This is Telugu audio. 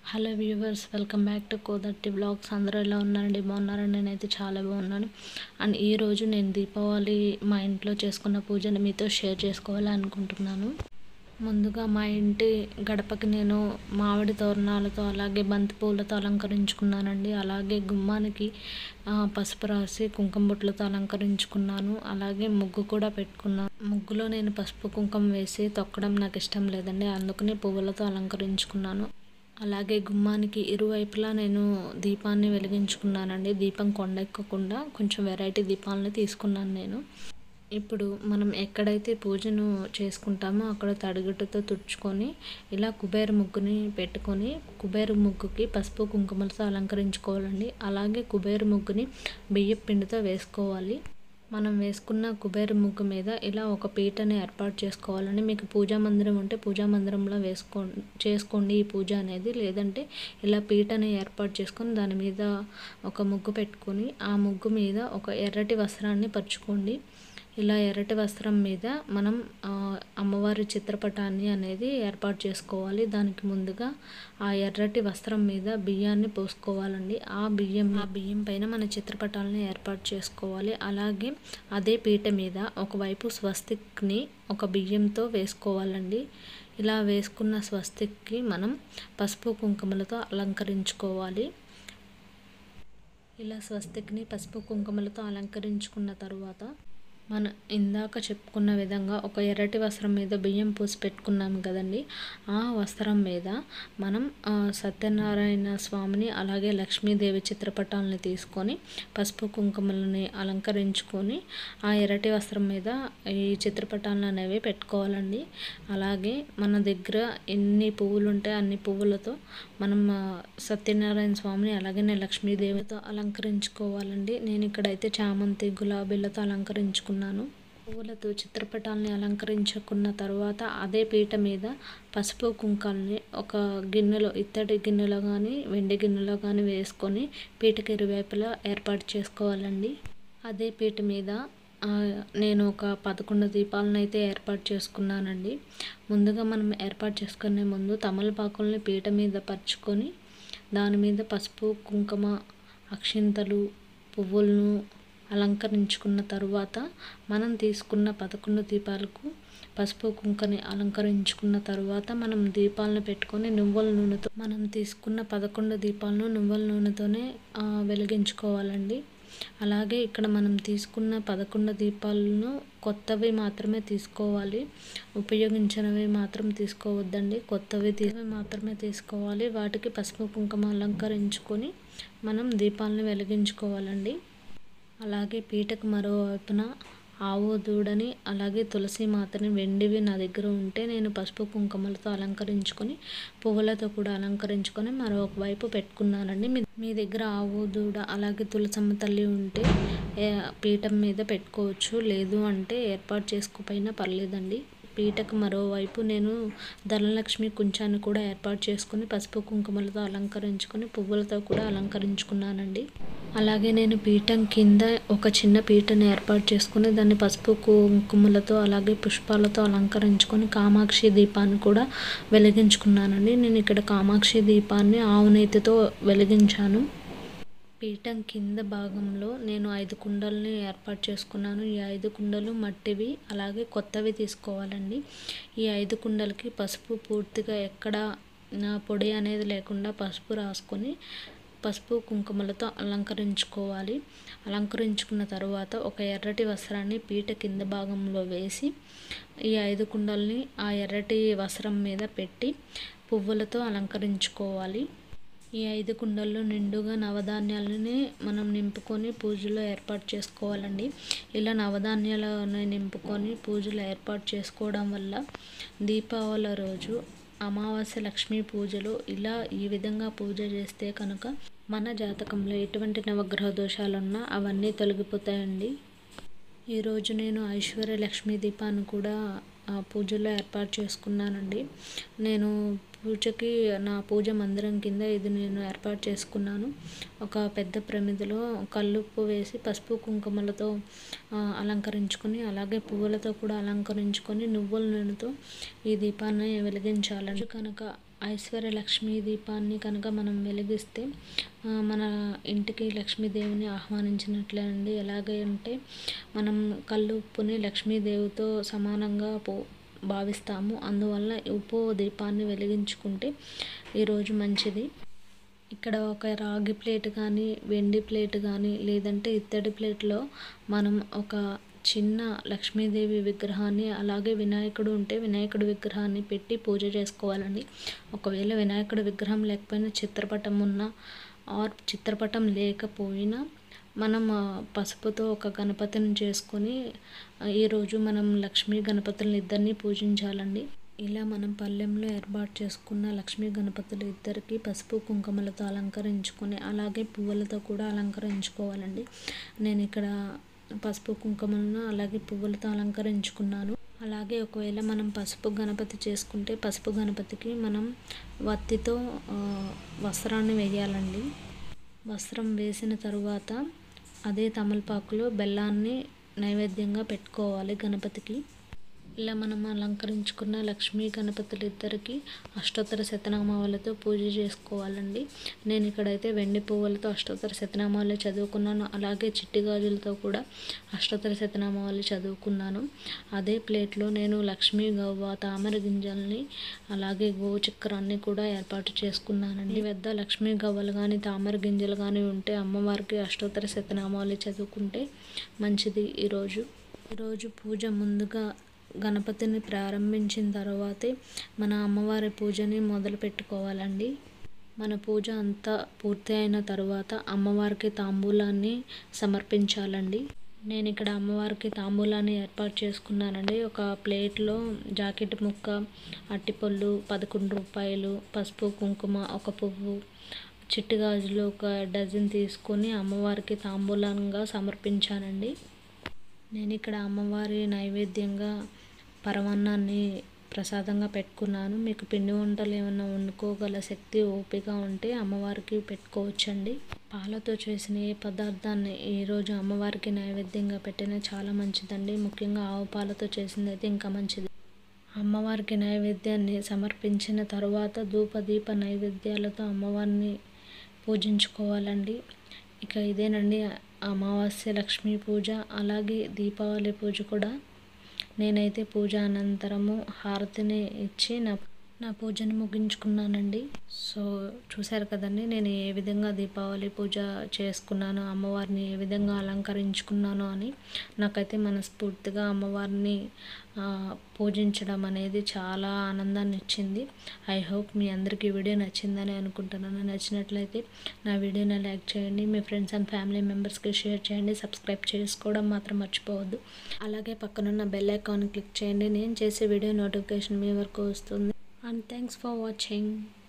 hello viewers welcome back to Kodatti blogs అందరూ ఎలా ఉన్నారండి బాగున్నారండి నేనైతే చాలా బాగున్నాను అండ్ ఈరోజు నేను దీపావళి మా ఇంట్లో చేసుకున్న పూజని మీతో షేర్ చేసుకోవాలి అనుకుంటున్నాను ముందుగా మా ఇంటి గడపకి నేను మామిడి తోరణాలతో అలాగే బంతి పూలతో అలంకరించుకున్నానండి అలాగే గుమ్మానికి ఆ, పసుపు రాసి కుంకుమ బొట్లతో అలంకరించుకున్నాను అలాగే ముగ్గు కూడా పెట్టుకున్నాను ముగ్గులో నేను పసుపు కుంకుమ వేసి తొక్కడం నాకు ఇష్టం లేదండి అందుకని పువ్వులతో అలంకరించుకున్నాను అలాగే గుమ్మానికి ఇరువైపులా నేను దీపాన్ని వెలిగించుకున్నానండి దీపం కొండెక్కకుండా కొంచెం వెరైటీ దీపాలను తీసుకున్నాను నేను ఇప్పుడు మనం ఎక్కడైతే పూజను చేసుకుంటామో అక్కడ తడిగుడ్డతో తుడుచుకొని ఇలా కుబేర ముగ్గుని పెట్టుకొని కుబేర ముగ్గుకి పసుపు కుంకుమలతో అలంకరించుకోవాలండి అలాగే కుబేర ముగ్గుని బియ్యం పిండితో వేసుకోవాలి మనం వేసుకున్న కుబేర ముగ్గు మీద ఇలా ఒక పీటని ఏర్పాటు చేసుకోవాలని మీకు పూజా మందిరం ఉంటే పూజా మందిరంలో వేసుకో చేసుకోండి ఈ పూజ అనేది లేదంటే ఇలా పీటని ఏర్పాటు చేసుకొని దాని మీద ఒక ముగ్గు పెట్టుకొని ఆ ముగ్గు మీద ఒక ఎర్రటి వస్త్రాన్ని పరుచుకోండి ఇలా ఎర్రటి వస్త్రం మీద మనం ఆ, అమ్మవారి చిత్రపటాన్ని అనేది ఏర్పాటు చేసుకోవాలి దానికి ముందుగా ఆ ఎర్రటి వస్త్రం మీద బియ్యాన్ని పోసుకోవాలండి ఆ బియ్యం ఆ బియ్యం పైన మన చిత్రపటాలని ఏర్పాటు చేసుకోవాలి అలాగే అదే పీట మీద ఒకవైపు స్వస్తిక్ని ఒక బియ్యంతో వేసుకోవాలండి ఇలా వేసుకున్న స్వస్తిక్కి మనం పసుపు కుంకుమలతో అలంకరించుకోవాలి ఇలా స్వస్తిక్ని పసుపు కుంకుమలతో అలంకరించుకున్న తరువాత మన ఇందాక చెప్పుకున్న విధంగా ఒక ఎర్రటి వస్త్రం మీద బియ్యం పూసి పెట్టుకున్నాం కదండి ఆ వస్త్రం మీద మనం ఆ, సత్యనారాయణ స్వామిని అలాగే లక్ష్మీదేవి చిత్రపటాలని తీసుకొని పసుపు కుంకుమలని అలంకరించుకొని ఆ ఎర్రటి వస్త్రం మీద ఈ చిత్రపటాలను అనేవి పెట్టుకోవాలండి అలాగే మన దగ్గర ఎన్ని పువ్వులు ఉంటే అన్ని పువ్వులతో మనం ఆ, సత్యనారాయణ స్వామిని అలాగే లక్ష్మీదేవితో అలంకరించుకోవాలండి నేను ఇక్కడైతే చామంతి గులాబీలతో అలంకరించుకున్నాను పువ్వులతో చిత్రపటాలని అలంకరించుకున్న తర్వాత అదే పీట మీద పసుపు కుంకాలని ఒక గిన్నెలో ఇత్తడి గిన్నెలో కానీ వెండి గిన్నెలో కానీ వేసుకొని పీటకి ఇరువైపులా ఏర్పాటు చేసుకోవాలండి అదే పీట మీద ఆ, నేను ఒక పదకొండు దీపాలను అయితే ఏర్పాటు చేసుకున్నానండి ముందుగా మనం ఏర్పాటు చేసుకునే ముందు తమలపాకుల్ని పీట మీద పరుచుకొని దాని మీద పసుపు కుంకుమ అక్షింతలు పువ్వులను అలంకరించుకున్న తరువాత మనం తీసుకున్న పదకొండు దీపాలకు పసుపు కుంకని అలంకరించుకున్న తరువాత మనం దీపాలను పెట్టుకొని నువ్వుల నూనెతో మనం తీసుకున్న పదకొండు దీపాలను నువ్వుల నూనెతోనే ఆ, వెలిగించుకోవాలండి అలాగే ఇక్కడ మనం తీసుకున్న పదకొండు దీపాలను కొత్తవి మాత్రమే తీసుకోవాలి ఉపయోగించినవి మాత్రం తీసుకోవద్దండి కొత్తవి తీసి మాత్రమే తీసుకోవాలి వాటికి పసుపు కుంకుమ అలంకరించుకొని మనం దీపాలను వెలిగించుకోవాలండి అలాగే పీటకు మరోవైపున ఆవు దూడని అలాగే తులసి మాతని వెండివి నా దగ్గర ఉంటే నేను పసుపు కుంకుమలతో అలంకరించుకొని పువ్వులతో కూడా అలంకరించుకొని మరొక వైపు పెట్టుకున్నానండి మీ మీ దగ్గర ఆవు దూడ అలాగే తులసమ్మ తల్లి ఉంటే ఏ, పీఠం మీద పెట్టుకోవచ్చు లేదు అంటే ఏర్పాటు చేసుకోపోయినా పర్లేదండి పీటకు మరోవైపు నేను ధనలక్ష్మి కుంచాన్ని కూడా ఏర్పాటు చేసుకుని పసుపు కుంకుమలతో అలంకరించుకొని పువ్వులతో కూడా అలంకరించుకున్నానండి అలాగే నేను పీఠం కింద ఒక చిన్న పీటను ఏర్పాటు చేసుకుని దాన్ని పసుపు కుంకుమలతో అలాగే పుష్పాలతో అలంకరించుకొని కామాక్షి దీపాన్ని కూడా వెలిగించుకున్నానండి నేను ఇక్కడ కామాక్షి దీపాన్ని ఆవు నేతితో వెలిగించాను పీఠం కింద భాగంలో నేను ఐదు కుండల్ని ఏర్పాటు చేసుకున్నాను ఈ ఐదు కుండలు మట్టివి అలాగే కొత్తవి తీసుకోవాలండి ఈ ఐదు కుండలకి పసుపు పూర్తిగా ఎక్కడ నా పొడి అనేది లేకుండా పసుపు రాసుకొని పసుపు కుంకుమలతో అలంకరించుకోవాలి అలంకరించుకున్న తర్వాత ఒక ఎర్రటి వస్త్రాన్ని పీట కింద భాగంలో వేసి ఈ ఐదు కుండల్ని ఆ ఎర్రటి వస్త్రం మీద పెట్టి పువ్వులతో అలంకరించుకోవాలి ఈ ఐదు కుండల్లో నిండుగా నవధాన్యాలని మనం నింపుకొని పూజలో ఏర్పాటు చేసుకోవాలండి ఇలా నవధాన్యాలను నింపుకొని పూజలో ఏర్పాటు చేసుకోవడం వల్ల దీపావళి రోజు అమావాస్య లక్ష్మీ పూజలు ఇలా ఈ విధంగా పూజ చేస్తే కనుక మన జాతకంలో ఎటువంటి నవగ్రహ దోషాలున్నా అవన్నీ తొలగిపోతాయండి ఈరోజు నేను ఐశ్వర్య లక్ష్మీ దీపాన్ని కూడా ఆ, పూజలో ఏర్పాటు చేసుకున్నానండి నేను పూజకి నా పూజ మందిరం కింద ఇది నేను ఏర్పాటు చేసుకున్నాను ఒక పెద్ద ప్రమిదలో కల్లుప్పు వేసి పసుపు కుంకుమలతో ఆ, అలంకరించుకొని అలాగే పువ్వులతో కూడా అలంకరించుకొని నువ్వుల నూనెతో ఈ దీపాన్ని వెలిగించాలని కనుక ఐశ్వర్య లక్ష్మీ దీపాన్ని కనుక మనం వెలిగిస్తే మన ఇంటికి లక్ష్మీదేవిని ఆహ్వానించినట్లే అండి ఎలాగే అంటే మనం కళ్ళు ఉప్పుని లక్ష్మీదేవితో సమానంగా పో భావిస్తాము అందువల్ల ఉప్పు దీపాన్ని వెలిగించుకుంటే ఈరోజు మంచిది ఇక్కడ ఒక రాగి ప్లేట్ కానీ వెండి ప్లేట్ కానీ లేదంటే ఇత్తడి ప్లేట్లో మనం ఒక చిన్న లక్ష్మీదేవి విగ్రహాన్ని అలాగే వినాయకుడు ఉంటే వినాయకుడి విగ్రహాన్ని పెట్టి పూజ చేసుకోవాలండి ఒకవేళ వినాయకుడి విగ్రహం లేకపోయినా చిత్రపటం ఉన్న ఆర్ చిత్రపటం లేకపోయినా మనం పసుపుతో ఒక గణపతిని చేసుకొని ఈరోజు మనం లక్ష్మీ గణపతులను ఇద్దరిని పూజించాలండి ఇలా మనం పల్లెంలో ఏర్పాటు చేసుకున్న లక్ష్మీ గణపతులు ఇద్దరికి పసుపు కుంకుమలతో అలంకరించుకొని అలాగే పువ్వులతో కూడా అలంకరించుకోవాలండి నేను ఇక్కడ పసుపు కుంకుమలను అలాగే పువ్వులతో అలంకరించుకున్నాను అలాగే ఒకవేళ మనం పసుపు గణపతి చేసుకుంటే పసుపు గణపతికి మనం వత్తితో వస్త్రాన్ని వేయాలండి వస్త్రం వేసిన తరువాత అదే తమలపాకులో బెల్లాన్ని నైవేద్యంగా పెట్టుకోవాలి గణపతికి ఇలా మనం అలంకరించుకున్న లక్ష్మీ గణపతులు ఇద్దరికి అష్టోత్తర శతనామాలతో పూజ చేసుకోవాలండి నేను ఇక్కడైతే వెండి పువ్వులతో అష్టోత్తర శతనామాలు చదువుకున్నాను అలాగే చిట్టి గాజులతో కూడా అష్టోత్తర శతనామాలు చదువుకున్నాను అదే ప్లేట్లో నేను లక్ష్మీ గవ్వ తామర గింజల్ని అలాగే గోచక్రాన్ని కూడా ఏర్పాటు చేసుకున్నానండి వద్ద లక్ష్మీ గవ్వలు కానీ తామర గింజలు కానీ ఉంటే అమ్మవారికి అష్టోత్తర శతనామాలు చదువుకుంటే మంచిది ఈరోజు ఈరోజు పూజ ముందుగా గణపతిని ప్రారంభించిన తర్వాతే మన అమ్మవారి పూజని మొదలు పెట్టుకోవాలండి మన పూజ అంతా పూర్తి అయిన తర్వాత అమ్మవారికి తాంబూలాన్ని సమర్పించాలండి నేను ఇక్కడ అమ్మవారికి తాంబూలాన్ని ఏర్పాటు చేసుకున్నానండి ఒక ప్లేట్లో జాకెట్ ముక్క అట్టిపళ్ళు పదకొండు రూపాయలు పసుపు కుంకుమ ఒక పువ్వు చిట్టి గాజులు ఒక డజన్ తీసుకొని అమ్మవారికి తాంబూలంగా సమర్పించానండి నేను ఇక్కడ అమ్మవారి నైవేద్యంగా పరమాన్నాన్ని ప్రసాదంగా పెట్టుకున్నాను మీకు పిండి వంటలు ఏమైనా వండుకోగల శక్తి ఓపిక ఉంటే అమ్మవారికి పెట్టుకోవచ్చండి పాలతో చేసిన ఏ పదార్థాన్ని ఈరోజు అమ్మవారికి నైవేద్యంగా పెట్టినా చాలా మంచిదండి ముఖ్యంగా ఆవు పాలతో చేసింది అయితే ఇంకా మంచిది అమ్మవారికి నైవేద్యాన్ని సమర్పించిన తరువాత ధూపదీప నైవేద్యాలతో అమ్మవారిని పూజించుకోవాలండి ఇక ఇదేనండి అమావాస్య లక్ష్మీ పూజ అలాగే దీపావళి పూజ కూడా నేనైతే పూజ అనంతరము హారతిని ఇచ్చి నా నా పూజను ముగించుకున్నానండి సో చూశారు కదండి నేను ఏ విధంగా దీపావళి పూజ చేసుకున్నాను అమ్మవారిని ఏ విధంగా అలంకరించుకున్నాను అని నాకైతే మనస్ఫూర్తిగా అమ్మవారిని పూజించడం అనేది చాలా ఆనందాన్ని ఇచ్చింది ఐ హోప్ మీ అందరికీ వీడియో నచ్చిందని అనుకుంటున్నాను నచ్చినట్లయితే నా వీడియోని లైక్ చేయండి మీ ఫ్రెండ్స్ అండ్ ఫ్యామిలీ మెంబర్స్కి షేర్ చేయండి సబ్స్క్రైబ్ చేసుకోవడం మాత్రం మర్చిపోవద్దు అలాగే పక్కనున్న బెల్ ఐకాన్ క్లిక్ చేయండి నేను చేసే వీడియో నోటిఫికేషన్ మీ వరకు వస్తుంది and thanks for watching